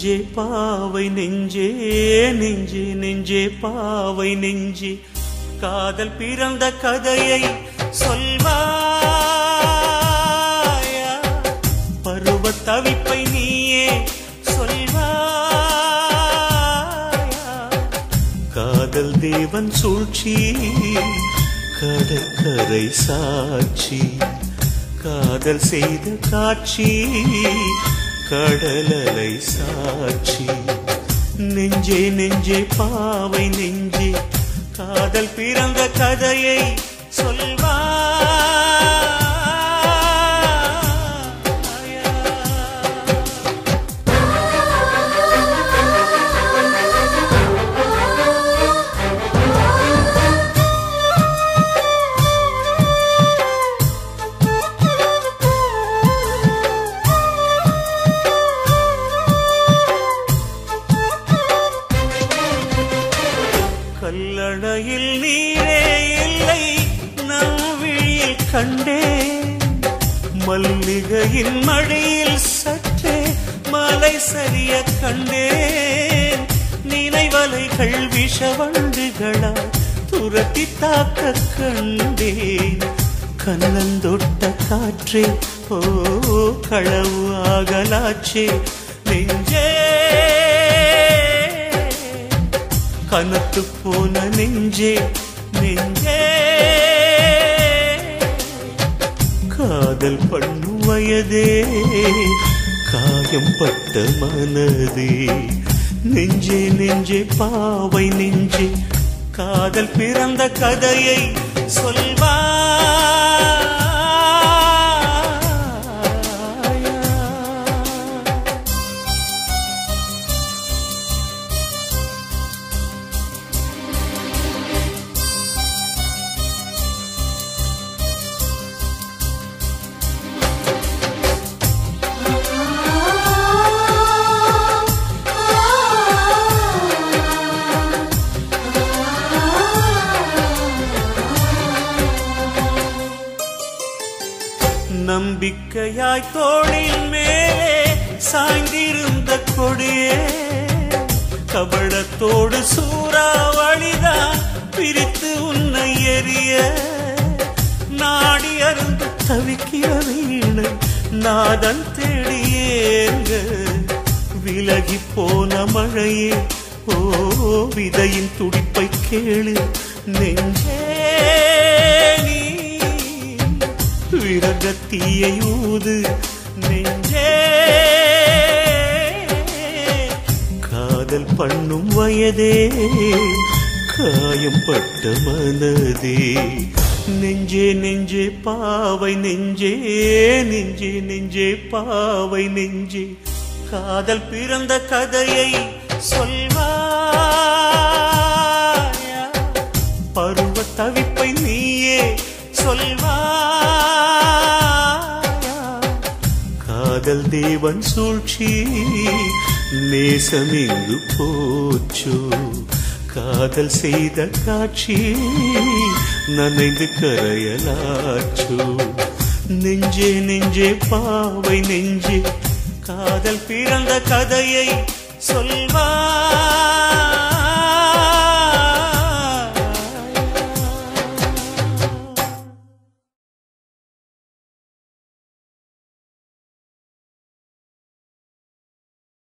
நெஞ்சே பாவை நெஞ்சே நெஞ்சே நெஞ்சே பாவை நெஞ்சே காதல் பிறந்த கதையை சொல்வாயா பருவ தவிப்பை நீயே சொல்வாயா காதல் தேவன் சூழ்ச்சி கடற்கரை சாட்சி காதல் செய்த காட்சி கடலலை சாட்சி நெஞ்சே நெஞ்சே பாவை நெஞ்சே காதல் பிறந்த கதையை சொல்வாயா கல்லணையில் நீரே இல்லை நம் விழியில் கண்டேன் மல்லிகையின் மடியில் சற்றே மலை சரிய கண்டேன் நினைவலைகள் விஷவண்டுகளால் துரத்தி தாக்க கண்டேன் கண்ணந்தொட்ட காற்றே ஓ களவு ஆகலாச்சே நெஞ்சே கனத்து போன நெஞ்சே நெஞ்சே காதல் பண்ணு வயதே காயம் பட்ட மனதே நெஞ்சே நெஞ்சே பாவை நெஞ்சே காதல் பிறந்த கதையை சொல்வாயா நம்பிக்கையாய் தோளின் மேலே சாய்ந்திருந்த கொடியே கபடத்தோடு சூறாவளிதான் பிரித்து உன்னை எறிய நாடி அருந்து தவிக்கிற வீணை நாதன் தேடியேங்க விலகி போன மழையே ஓ விதையின் துடிப்பை கேளு நெஞ்சே நீ விரகத்தீயை ஊது நெஞ்சே காதல் பண்ணும் வயதே காயம் பட்ட மனதே நெஞ்சே நெஞ்சே பாவை நெஞ்சே நெஞ்சே நெஞ்சே பாவை நெஞ்சே காதல் பிறந்த கதையை சொல்வாயா பருவ தவிப்பை நீயே சொல்வாயா காதல் தேவன் சூழ்ச்சி நேசம் எங்கு போச்சோ காதல் செய்த காட்சி நனைந்து கரையலாச்சோ நெஞ்சே நெஞ்சே பாவை நெஞ்சே காதல் பிறந்த கதையை சொல்வா